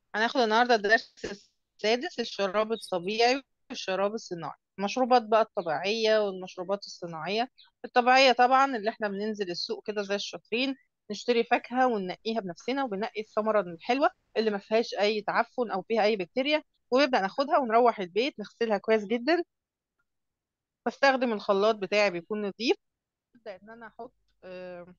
هناخد النهاردة الدرس السادس الشراب الطبيعي والشراب الصناعي المشروبات بقى الطبيعية والمشروبات الصناعية الطبيعية طبعا اللي احنا بننزل السوق كده زي الشاطرين نشتري فاكهة وننقيها بنفسنا وبنقي الثمرة الحلوة اللي ما فيهاش أي تعفن أو فيها أي بكتيريا ونبدأ ناخدها ونروح البيت نغسلها كويس جدا بستخدم الخلاط بتاعي بيكون نظيف أبدأ إن أنا أحط آه،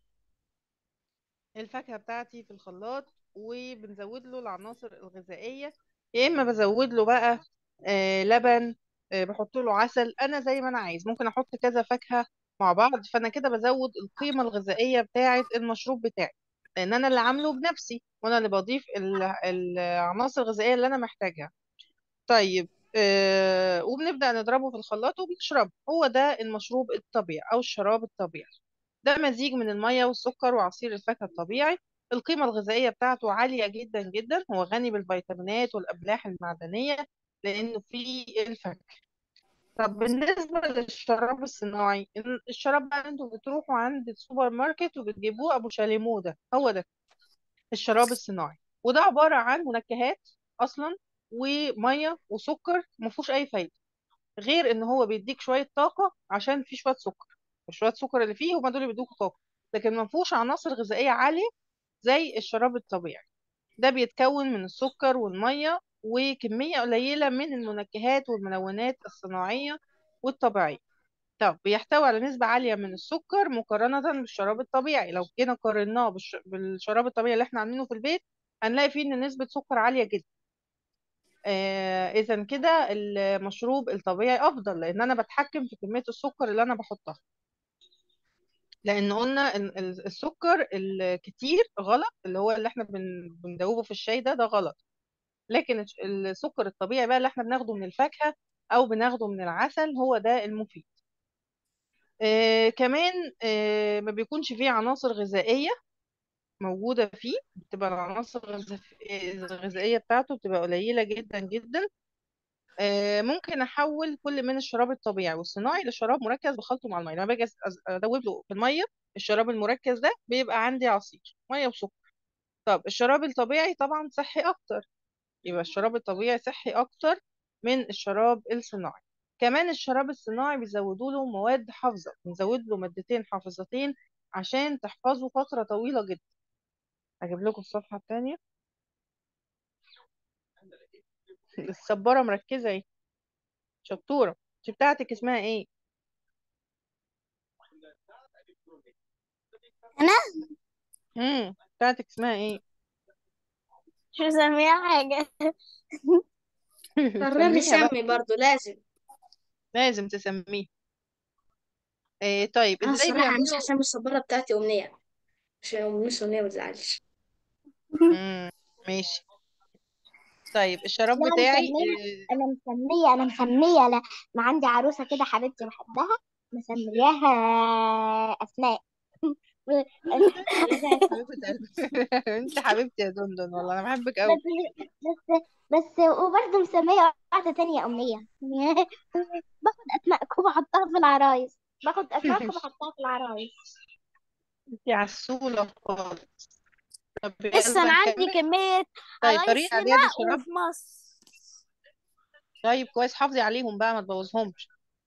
الفاكهة بتاعتي في الخلاط وبنزود له العناصر الغذائية يا إما بزود له بقى آه لبن آه بحط له عسل أنا زي ما أنا عايز ممكن أحط كذا فاكهة مع بعض فأنا كده بزود القيمة الغذائية بتاعة المشروب بتاعي لأن أنا اللي عامله بنفسي وأنا اللي بضيف ال- العناصر الغذائية اللي أنا محتاجها طيب آه وبنبدأ نضربه في الخلاط وبنشربه هو ده المشروب الطبيعي أو الشراب الطبيعي ده مزيج من المية والسكر وعصير الفاكهة الطبيعي القيمة الغذائية بتاعته عالية جدا جدا هو غني بالفيتامينات والأملاح المعدنية لأنه فيه الفاكهة طب بالنسبة للشراب الصناعي ال- الشراب بقى انتوا بتروحوا عند السوبر ماركت وبتجيبوه أبو شاليمو ده هو ده الشراب الصناعي وده عبارة عن منكهات أصلا ومية وسكر مفهوش أي فايدة غير ان هو بيديك شويه طاقه عشان في شويه سكر الشويه سكر اللي فيه هما دول اللي بيدوكوا طاقه لكن ما فيهوش عناصر غذائيه عاليه زي الشراب الطبيعي ده بيتكون من السكر والميه وكميه قليله من المنكهات والملونات الصناعيه والطبيعيه طب بيحتوي على نسبة عالية من السكر مقارنة بالشراب الطبيعي لو جينا قارناه بالش- بالشراب الطبيعي اللي احنا عاملينه في البيت هنلاقي فيه ان نسبة سكر عالية جدا آه اذا كده المشروب الطبيعي افضل لان انا بتحكم في كميه السكر اللي انا بحطها لان قلنا إن ال- السكر الكتير غلط اللي هو اللي احنا بن- بندوبه في الشاي ده ده غلط لكن الش- السكر الطبيعي بقى اللي احنا بناخده من الفاكهه او بناخده من العسل هو ده المفيد آه كمان آه ما بيكونش فيه عناصر غذائيه موجوده فيه بتبقى العناصر الغذا- الغذائيه بتاعته بتبقى قليله جدا جدا آه، ممكن احول كل من الشراب الطبيعي والصناعي لشراب مركز بخلطه مع الميه لما باجي أز- أز- ادوب له في الميه الشراب المركز ده بيبقى عندي عصير ميه وسكر طب الشراب الطبيعي طبعا صحي اكتر يبقى الشراب الطبيعي صحي اكتر من الشراب الصناعي كمان الشراب الصناعي بيزودوا له مواد حافظه بنزود له مادتين حافظتين عشان تحفظه فتره طويله جدا اجيب لكم الصفحه الثانيه السبوره مركزه اهي شطوره دي بتاعتك اسمها ايه انا امم بتاعتك اسمها ايه مش مسميها حاجة قرري سميها بقى سمي برضو لازم لازم تسميه إيه طيب انا ازاي الصراحة مش بيعملوا هسمي الصبارة بتاعتي أمنية عشان مش أمنية ما تزعلش مم. ماشي طيب الشراب لا بتاعي مسمية إيه انا مسمية انا مسمية انا ما عندي عروسة كده حبيبتي بحبها مسمياها اسماء ايه ده يا حبيبة قلبي انت حبيبتي يا دندن والله انا بحبك قوي بس بس بس وبرضه مسمية واحدة تانية أمنية باخد أسماءكم وبحطها في العرايس باخد أسماءكم وبحطها في العرايس انت عسولة خالص طب لسه يلا أنا عندي نكمل كمية طيب عرايس طريقة هنا اعداد الشراب وفي مصر طيب كويس حافظي عليهم بقى ما تبوظهمش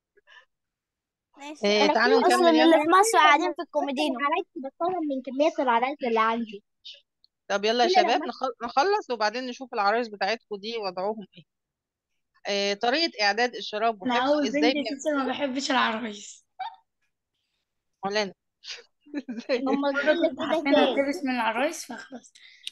ماشي إيه أنا كل تعالوا أصلا نكمل اللي يلا في مصر لما قاعدين في بحط الكوميدينو العرايس بستخدم من كمية العرايس اللي عندي طب يلا يا كل شباب لما نخل- نخلص وبعدين نشوف العرايس بتاعتكم دي وضعهم ايه إيه طريقة اعداد الشراب أنا وحفظه أول ازاي بنت بيعملوا أساسا ما بحبش العرايس مولانا هما مرة كل كنت كده حرفيا ازاي هتلبس من العرايس فخلاص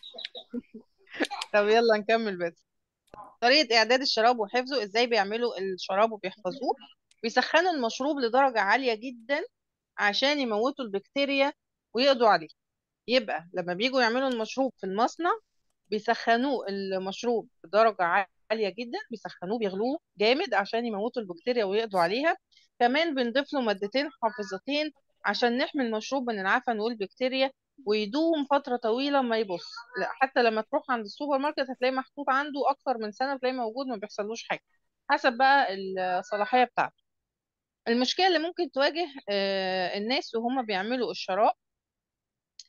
طب يلا نكمل بس طريقة إعداد الشراب وحفظه إزاي بيعملوا الشراب وبيحفظوه بيسخنوا المشروب لدرجة عالية جدا عشان يموتوا البكتيريا ويقضوا عليه يبقى لما بييجوا يعملوا المشروب في المصنع بيسخنوه المشروب بدرجة عالية جدا بيسخنوه بيغلوه جامد عشان يموتوا البكتيريا ويقضوا عليها كمان بنضيف له مادتين حافظتين عشان نحمي المشروب من العفن والبكتيريا ويدوم فترة طويلة ما يبص لا حتى لما تروح عند السوبر ماركت هتلاقيه محطوط عنده أكتر من سنة تلاقيه موجود ما بيحصلوش حاجة حسب بقى الصلاحية بتاعته المشكلة اللي ممكن تواجه آه، الناس وهم بيعملوا الشراب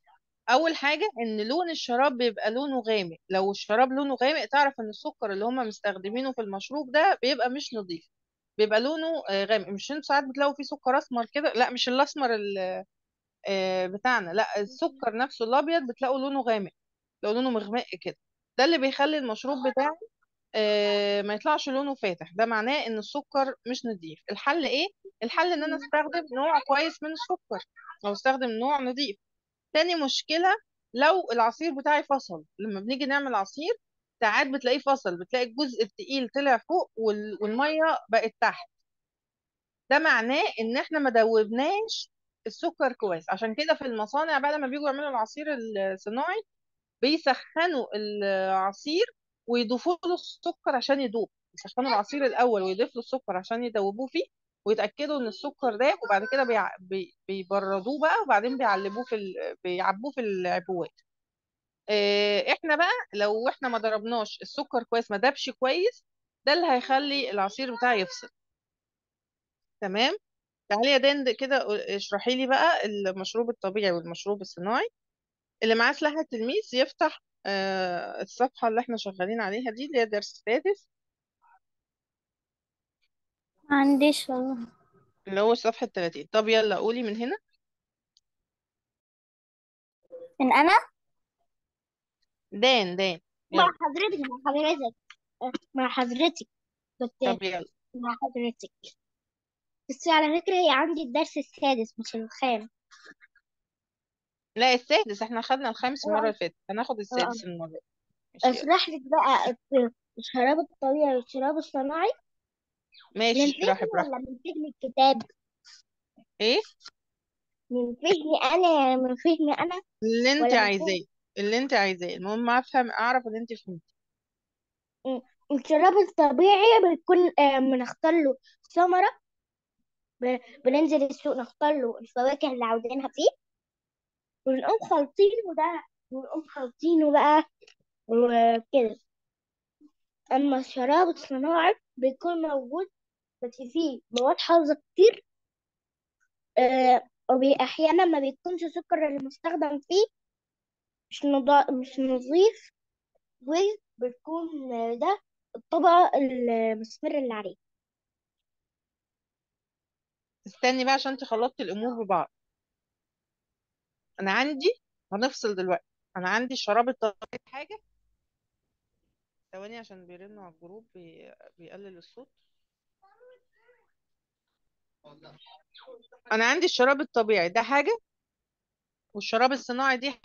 اول حاجه ان لون الشراب بيبقى لونه غامق لو الشراب لونه غامق تعرف ان السكر اللي هم مستخدمينه في المشروب ده بيبقى مش نظيف بيبقى لونه آه، غامق مش انتوا ساعات بتلاقوا فيه سكر اسمر كده لا مش الاسمر ال- آه، بتاعنا لا السكر نفسه الابيض بتلاقوا لونه غامق لو لونه مغمق كده ده اللي بيخلي المشروب بتاعي آه، ما يطلعش لونه فاتح ده معناه ان السكر مش نظيف الحل ايه الحل ان انا استخدم نوع كويس من السكر او استخدم نوع نظيف تاني مشكلة لو العصير بتاعي فصل لما بنيجي نعمل عصير ساعات بتلاقيه فصل بتلاقي الجزء التقيل طلع فوق وال- والمية بقت تحت ده معناه ان احنا ما دوبناش السكر كويس عشان كده في المصانع بعد ما بيجوا يعملوا العصير الصناعي بيسخنوا العصير ويضيفوا له السكر عشان يدوب يسخنوا العصير الاول ويضيف له السكر عشان يدوبوه فيه ويتاكدوا ان السكر داب وبعد كده بيع... بي... بيبردوه بقى وبعدين بيعلبوه في ال... بيعبوه في العبوات إيه، احنا بقى لو احنا ما ضربناش السكر كويس ما دابش كويس ده اللي هيخلي العصير بتاعي يفصل تمام تعالي يا دند كده اشرحي لي بقى المشروب الطبيعي والمشروب الصناعي اللي معاه سلاح التلميذ يفتح آه، الصفحة اللي احنا شغالين عليها دي اللي هي درس سادس ما عنديش والله اللي هو صفحة 30 طب يلا قولي من هنا من انا دان دان مع يلا حضرتك مع حضرتك أه، مع حضرتك كنت طب يلا مع حضرتك بس على فكرة هي عندي الدرس السادس مش الخامس لا السادس احنا خدنا الخامس المرة اه اللي فاتت هناخد اه السادس المرة دي ماشي يلا اشرح لك بقى الت- الشراب الطبيعي والشراب الصناعي ماشي من اشرحي فهمي براحتك ولا من فهم الكتاب ايه من فهمي انا من فهمي انا اللي انت ولا من فهم عايزاه اللي انت عايزاه المهم افهم اعرف ان انت فهمتي م. الشراب الطبيعي بيكون آه، بنختار له ثمرة ب- بننزل السوق نختار له الفواكه اللي عاوزينها فيه ونقوم خالطينه ده ونقوم خالطينه بقى وكده اما الشراب الصناعي بيكون موجود بس فيه مواد حافظة كتير آه وأحيانا ما بيكونش السكر المستخدم فيه مش نضا... مش نظيف وبتكون آه، ده الطبقة المسمرة اللي عليه استني بقى عشان انت خلطتي الامور ببعض انا عندي هنفصل دلوقتي انا عندي الشراب الطبيعي حاجة ثواني عشان بيرنوا على الجروب بي... بيقلل الصوت انا عندي الشراب الطبيعي ده حاجة والشراب الصناعي دي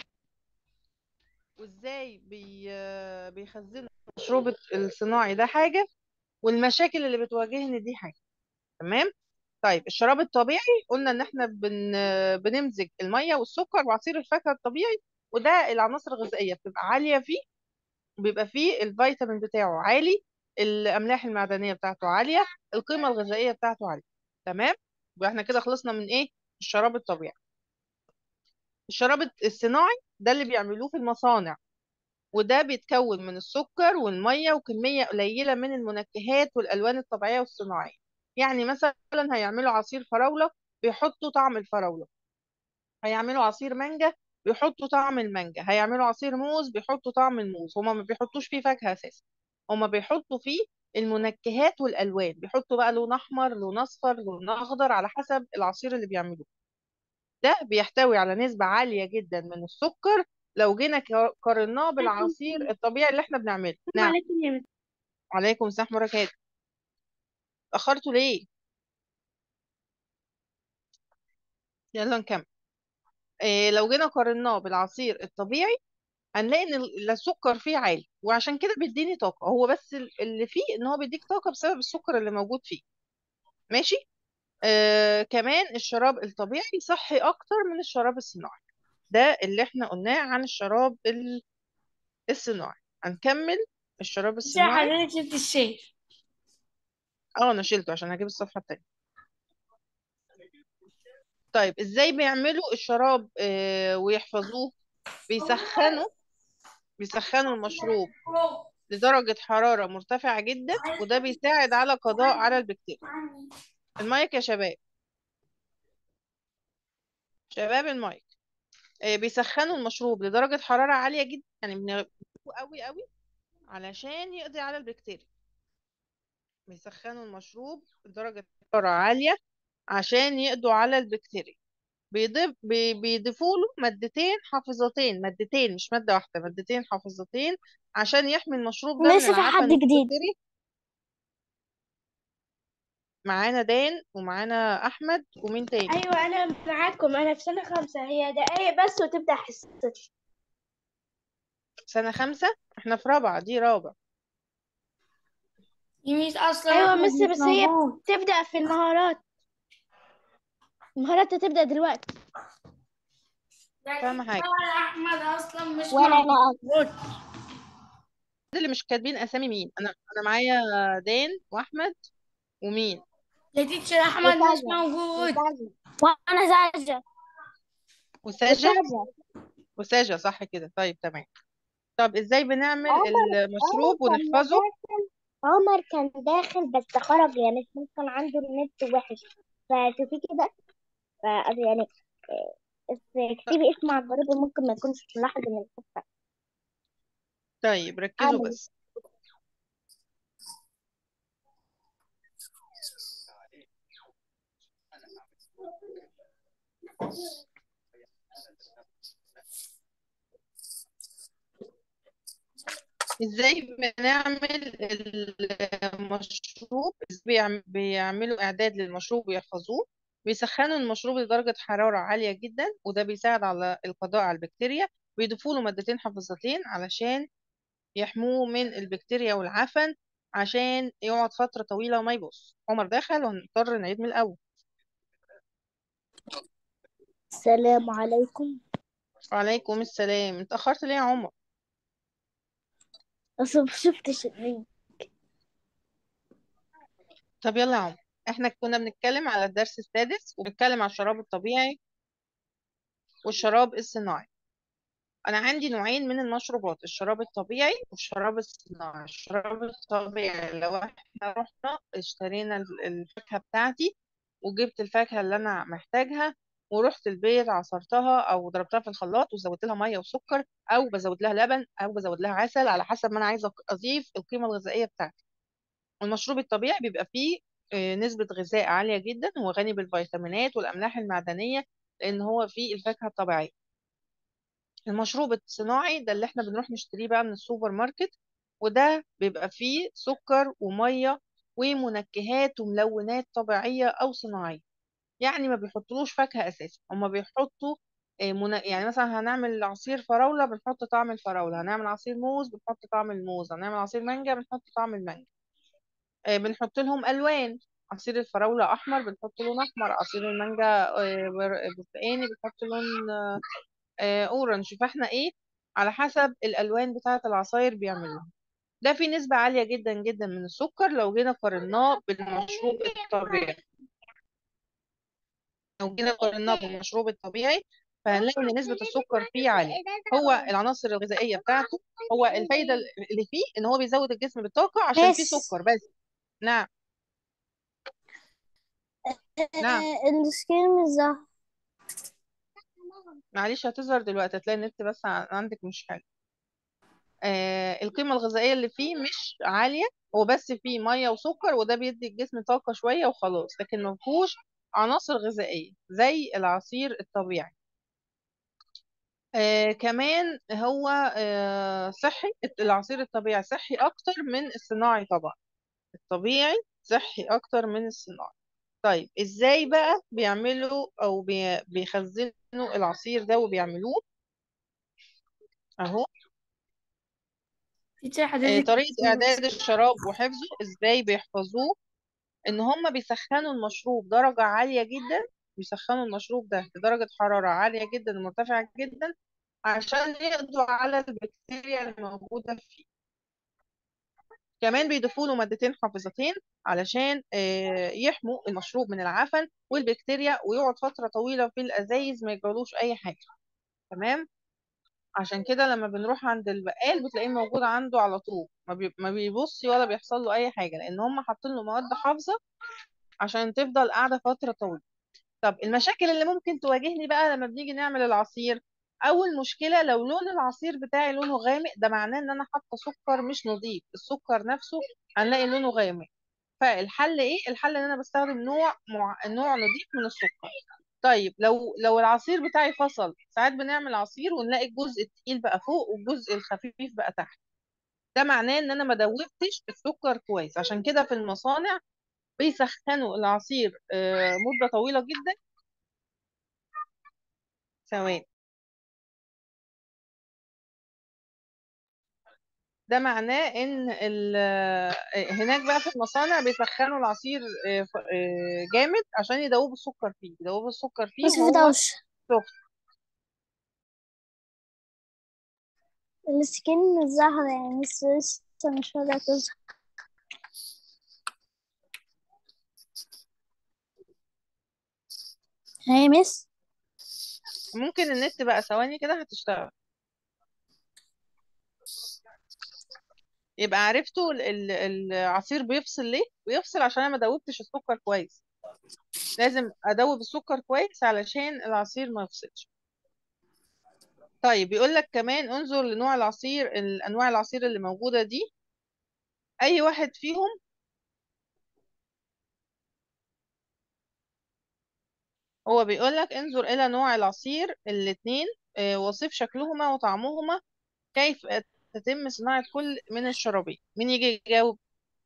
وازاي بي... بيخزنوا المشروب الصناعي ده حاجة والمشاكل اللي بتواجهني دي حاجة تمام طيب الشراب الطبيعي قلنا ان احنا بن... بنمزج المية والسكر وعصير الفاكهة الطبيعي وده العناصر الغذائية بتبقى عالية فيه بيبقى فيه الفيتامين بتاعه عالي الأملاح المعدنية بتاعته عالية القيمة الغذائية بتاعته عالية تمام يبقى احنا كده خلصنا من ايه الشراب الطبيعي الشراب الصناعي ده اللي بيعملوه في المصانع وده بيتكون من السكر والمية وكمية قليلة من المنكهات والألوان الطبيعية والصناعية يعني مثلا هيعملوا عصير فراولة بيحطوا طعم الفراولة هيعملوا عصير مانجا بيحطوا طعم المانجا هيعملوا عصير موز بيحطوا طعم الموز هما ما بيحطوش فيه فاكهة أساسا هما بيحطوا فيه المنكهات والألوان بيحطوا بقى لون أحمر لون أصفر لون أخضر على حسب العصير اللي بيعملوه ده بيحتوي على نسبة عالية جدا من السكر لو جينا ك- قارناه بالعصير الطبيعي اللي احنا بنعمله نعم عليكم يا مس. عليكم السلام ورحمة أخرتوا ليه يلا نكمل إيه لو جينا قارناه بالعصير الطبيعي هنلاقي ان ال- السكر فيه عالي وعشان كده بيديني طاقة هو بس ال- اللي فيه ان هو بيديك طاقة بسبب السكر اللي موجود فيه ماشي آه كمان الشراب الطبيعي صحي اكتر من الشراب الصناعي ده اللي احنا قلناه عن الشراب ال- الصناعي هنكمل الشراب ازاي الصناعي حضرتك جبت الشيف اه انا شلته عشان هجيب الصفحة التانية طيب ازاي بيعملوا الشراب آه ويحفظوه بيسخنوا بيسخنوا المشروب لدرجة حرارة مرتفعة جدا وده بيساعد على قضاء على البكتيريا المايك يا شباب شباب المايك آه، بيسخنوا المشروب لدرجة حرارة عالية جدا يعني بنغلوه قوي قوي علشان يقضي على البكتيريا بيسخنوا المشروب لدرجة حرارة عالية عشان يقضوا على البكتيريا بيضيف بي- بيضيفوا له مادتين حافظتين مادتين مش مادة واحدة مادتين حافظتين عشان يحمي المشروب ده من لسه في حد العفن جديد والبكتيريا معانا دان ومعانا أحمد ومين تاني ايوه انا معاكم انا في سنه خمسة هي دقايق بس وتبدا حصتي سنة خمسة احنا في رابعة دي رابع يميس اصلا ايوه احمد مس مش بس هي موجود بتبدا في المهارات المهارات هتبدا دلوقتي فاهمة حاجة ولا احمد اصلا مش ولا انا موجود ده اللي مش كاتبين أسامي مين أنا أنا معايا دان وأحمد ومين يا تيتشر احمد مش وساجة موجود وساجة وانا ساجة وساجة وساجة وساجة صح كده طيب تمام طب ازاي بنعمل عمر المشروب عمر كان ونحفظه داخل عمر كان داخل بس خرج يعني ممكن عنده النت وحش فشوفي كده ف يعني آه، بس اكتبي اسمه على الجروب ممكن ما يكونش ملاحظ ان القصة طيب ركزوا عامل بس ازاي بنعمل المشروب إزاي بيعم- بيعملوا اعداد للمشروب ويحفظوه بيسخنوا المشروب لدرجة حرارة عالية جدا وده بيساعد على القضاء على البكتيريا بيضيفوا له مادتين حافظتين علشان يحموه من البكتيريا والعفن عشان يقعد فترة طويلة وما يبص عمر دخل وهنضطر نعيد من الأول السلام عليكم وعليكم السلام انت أخرت ليه يا عمر اصل ما شفتش اللينك طب يلا يا عمر احنا كنا بنتكلم على الدرس السادس وبنتكلم على الشراب الطبيعي والشراب الصناعي انا عندي نوعين من المشروبات الشراب الطبيعي والشراب الصناعي الشراب الطبيعي لو احنا رحنا اشترينا ال- الفاكهة بتاعتي وجبت الفاكهة اللي انا محتاجها ورحت البيت عصرتها او ضربتها في الخلاط وزودت لها ميه وسكر او بزود لها لبن او بزود لها عسل على حسب ما انا عايزه اضيف القيمه الغذائيه بتاعتي المشروب الطبيعي بيبقى فيه آه، نسبة غذاء عالية جدا هو غني بالفيتامينات والأملاح المعدنية لأن هو فيه الفاكهة الطبيعية المشروب الصناعي ده اللي احنا بنروح نشتريه بقى من السوبر ماركت وده بيبقى فيه سكر ومية ومنكهات وملونات طبيعية أو صناعية يعني ما بيحطلوش فاكهة أساسا هما بيحطوا آه، من... يعني مثلا هنعمل عصير فراولة بنحط طعم الفراولة هنعمل عصير موز بنحط طعم الموز هنعمل عصير مانجا بنحط طعم المانجا آه، بنحط لهم ألوان عصير الفراولة أحمر بنحط لون أحمر عصير المانجا آه، بر- برتقاني بنحط لون آه، آه، أورنج فاحنا إيه على حسب الألوان بتاعة العصاير بيعملوها ده في نسبة عالية جدا جدا من السكر لو جينا قارناه بالمشروب الطبيعي لو جينا قارناه بالمشروب الطبيعي فهنلاقي إن نسبة السكر فيه عالية هو العناصر الغذائية بتاعته هو الفايدة اللي فيه إن هو بيزود الجسم بالطاقة عشان فيه بس سكر بس نعم نعم السكرين مش ظاهر معلش هتظهر دلوقتي هتلاقي النت بس ع- عندك مش حلو آه القيمة الغذائية اللي فيه مش عالية هو بس فيه مية وسكر وده بيدي الجسم طاقة شوية وخلاص لكن ما فيهوش عناصر غذائية زي العصير الطبيعي آه كمان هو آه صحي العصير الطبيعي صحي أكتر من الصناعي طبعا الطبيعي صحي أكتر من الصناعي طيب ازاي بقى بيعملوا أو بي- بيخزنوا العصير ده وبيعملوه أهو تيتشر آه، حضرتك طريقة إعداد الشراب وحفظه إزاي بيحفظوه إن هم بيسخنوا المشروب درجة عالية جدا بيسخنوا المشروب ده لدرجة حرارة عالية جدا ومرتفعة جدا عشان يقضوا على البكتيريا الموجودة فيه كمان بيضيفوا له مادتين حافظتين علشان آه، يحموا المشروب من العفن والبكتيريا ويقعد فترة طويلة في الأزايز ما يجرالوش أي حاجة تمام عشان كده لما بنروح عند البقال بتلاقيه موجود عنده على طول ما, بي... ما بيبص ولا بيحصل له اي حاجه لان هم حاطين له مواد حافظه عشان تفضل قاعده فتره طويله طب المشاكل اللي ممكن تواجهني بقى لما بنيجي نعمل العصير اول مشكله لو لون العصير بتاعي لونه غامق ده معناه ان انا حاطه سكر مش نظيف السكر نفسه هنلاقي لونه غامق فالحل ايه الحل ان انا بستخدم نوع مع... نوع نظيف من السكر طيب لو لو العصير بتاعي فصل ساعات بنعمل عصير ونلاقي الجزء التقيل بقى فوق والجزء الخفيف بقى تحت ده معناه ان انا ما دوبتش السكر كويس عشان كده في المصانع بيسخنوا العصير آه، مدة طويلة جدا ثواني ده معناه ان ال- آه، هناك بقى في المصانع بيسخنوا العصير آه، ف- آه، جامد عشان يدوبوا السكر فيه يدوبوا السكر فيه بس في وهو دوش سخن السكين ظاهرة يعني لسه لسه مش بدأت تظهر هي مس ممكن النت بقى ثواني كده هتشتغل يبقى عرفتوا ال- ال- العصير بيفصل ليه بيفصل عشان انا ما دوبتش السكر كويس لازم ادوب السكر كويس علشان العصير ما يفصلش طيب بيقول لك كمان انظر لنوع العصير الانواع العصير اللي موجوده دي اي واحد فيهم هو بيقول لك انظر الى نوع العصير الاثنين وصف شكلهما وطعمهما كيف تتم صناعه كل من الشرابين مين يجي يجاوب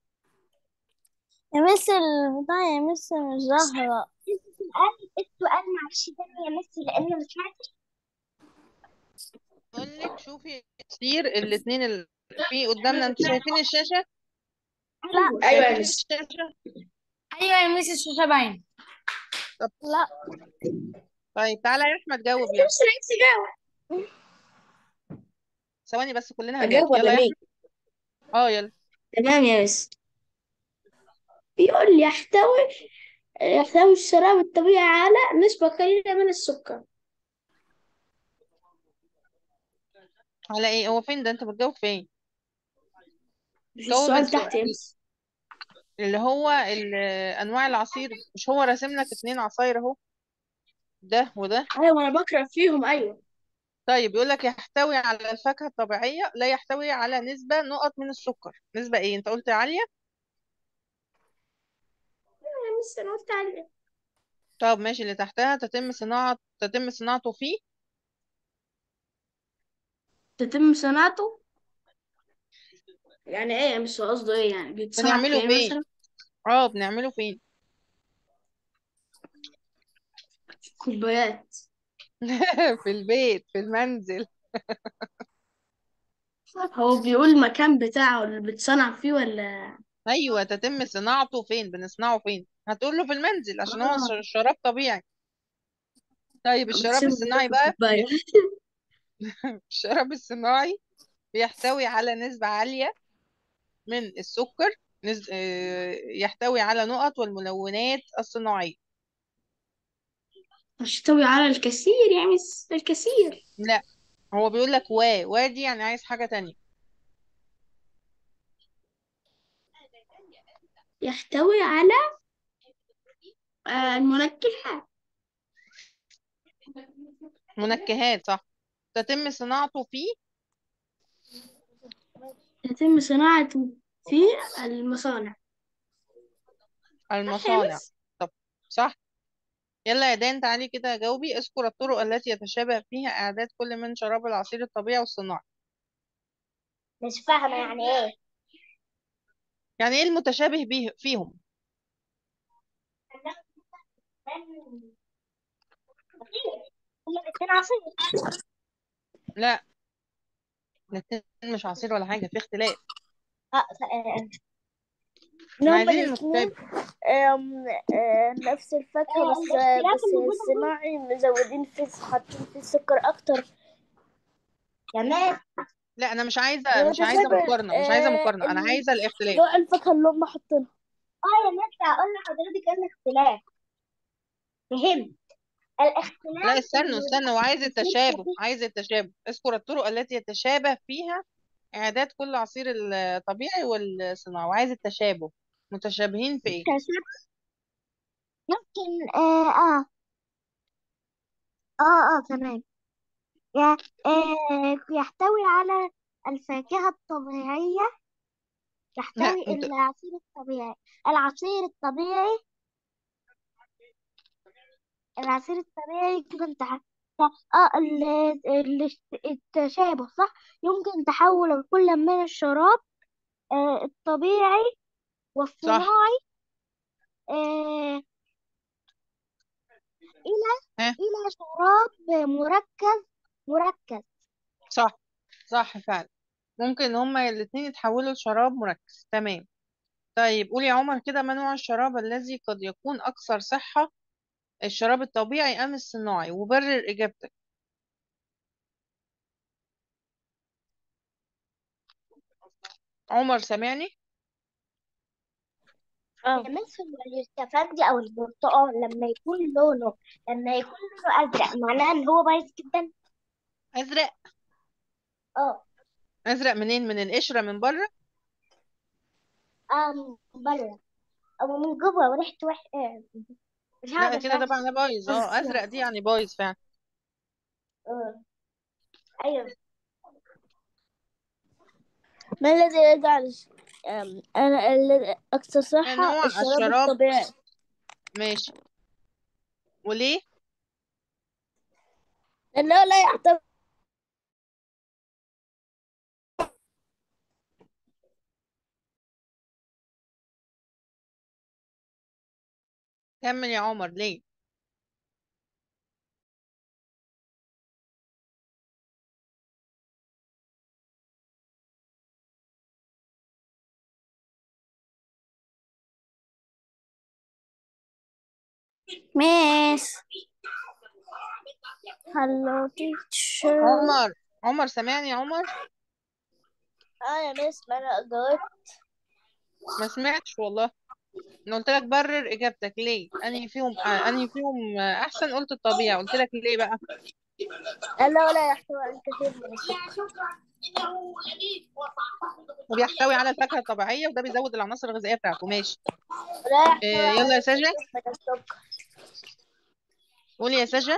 يا مس البتاع يا مس مش ظاهرة السؤال السؤال معلش تاني يا مس لأني مش عارفة بقول لك شوفي العصير الاثنين اللي في قدامنا انتوا شايفين الشاشه لا ايوه يا شايفين مس الشاشه ايوه يا ميس الشاشه باين لا طيب تعالى يا احمد جاوب يلا مش عايز اجاوب ثواني بس كلنا هنجاوب اجاوب يلا ولا يا مين احمد اه يلا تمام يا مس بيقول لي يحتوي يحتوي الشراب الطبيعي على نسبة قليلة من السكر على ايه هو فين ده انت بتجاوب فين مش جاوب السؤال السؤال تحت يا مس اللي هو ال- انواع العصير مش هو راسم لك اتنين عصاير اهو ده وده ايوه انا بقرا فيهم ايوه طيب يقول لك يحتوي على الفاكهة الطبيعية لا يحتوي على نسبة نقط من السكر نسبة ايه انت قلت عالية يا مس انا قلت عليه طب ماشي اللي تحتها تتم صناعة تتم صناعته فيه تتم صناعته يعني ايه يا مس هو قصده ايه يعني بيتصنع بنعمله فين فين مثلا اه بنعمله فين كوبايات في البيت في المنزل هو بيقول المكان بتاعه اللي بيتصنع فيه ولا ايوه تتم صناعته فين بنصنعه فين هتقول له في المنزل عشان هو اه ش- شراب طبيعي طيب الشراب بتسيبه الصناعي في بقى الكوباية الشراب الصناعي بيحتوي على نسبة عالية من السكر نز... آه، يحتوي على نقط والملونات الصناعية يحتوي على الكثير يا مس الكثير لا هو بيقول لك و و دي يعني عايز حاجة تانية يحتوي على آه، المنكهات منكهات صح تتم صناعته في يتم صناعته في المصانع صح يا المصانع مس طب صح يلا يا دان تعالي كده جاوبي اذكر الطرق التي يتشابه فيها إعداد كل من شراب العصير الطبيعي والصناعي مش فاهمة يعني ايه يعني ايه المتشابه به فيهم هما الاتنين عصير لا الاتنين مش عصير ولا حاجة في اختلاف اه ف- آه، احنا هما عايزين الاتنين المتشابه آم، آه، نفس الفاكهة بس الاختلاف بس اللي موجود الصناعي مزودين فيه حاطين فيه سكر أكتر كمان لا انا مش عايزة مش عايزة متشابه مقارنة مش عايزة آه، مقارنة انا ال- عايزة الاختلاف نوع الفاكهة اللي هم حاطينها اه يا مس هقول لحضرتك ان اختلاف فهمت لا الاختلاف استنوا استنوا هو عايز الفكرة التشابه في عايز التشابه اذكر الطرق التي يتشابه فيها إعداد كل عصير الطبيعي والصناعي وعايز التشابه متشابهين في ايه التشابه ممكن اه اه اه اه تمام ي- آه، يحتوي على الفاكهة الطبيعية لا يحتوي انت العصير الطبيعي العصير الطبيعي العصير الطبيعي يمكن تح... اه ال... ال... التشابه صح يمكن تحول كل من الشراب آه الطبيعي صح والصناعي آه إلى ها إلى شراب مركز مركز صح صح فعلا ممكن هما الاتنين يتحولوا لشراب مركز تمام طيب قولي يا عمر كده ما نوع الشراب الذي قد يكون أكثر صحة الشراب الطبيعي أم الصناعي وبرر إجابتك عمر سامعني اه مثل اليوسفندي أو البرتقال لما يكون لونه لما يكون لونه أزرق معناه إن هو بايظ جدا أزرق اه أزرق منين من القشرة من بره اه من بره أو من جوه وريحته وح آه، مش لا هقدر كده ده أفهم معناه بايظ اه أزرق دي يعني بايظ فعلا اه أيوه ما الذي يجعل أم، أنا الذي أكثر صحة نوع الشراب الشراب الطبيعي ماشي وليه لأنه لا يحتوي كمل يا عمر ليه ميس هلو تيتشر عمر عمر سامعني يا عمر اه يا ميس ما أنا جاوبت ما سمعتش والله انا قلت لك برر اجابتك ليه انهي فيهم آه انهي فيهم آه احسن قلت الطبيعي قلت لك ليه بقى لأنه لا يحتوي على الكثير من السكر وبيحتوي على الفاكهه الطبيعيه وده بيزود العناصر الغذائيه بتاعته ماشي ولا يحتوي آه يلا على يا سجا الكثير من السكر قولي يا سجا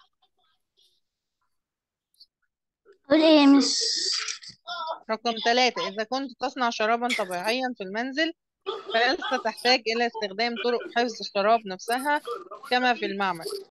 قولي يا ميس رقم ثلاثة إذا كنت تصنع شرابا طبيعيا في المنزل فلست تحتاج إلى استخدام طرق حفظ الشراب نفسها كما في المعمل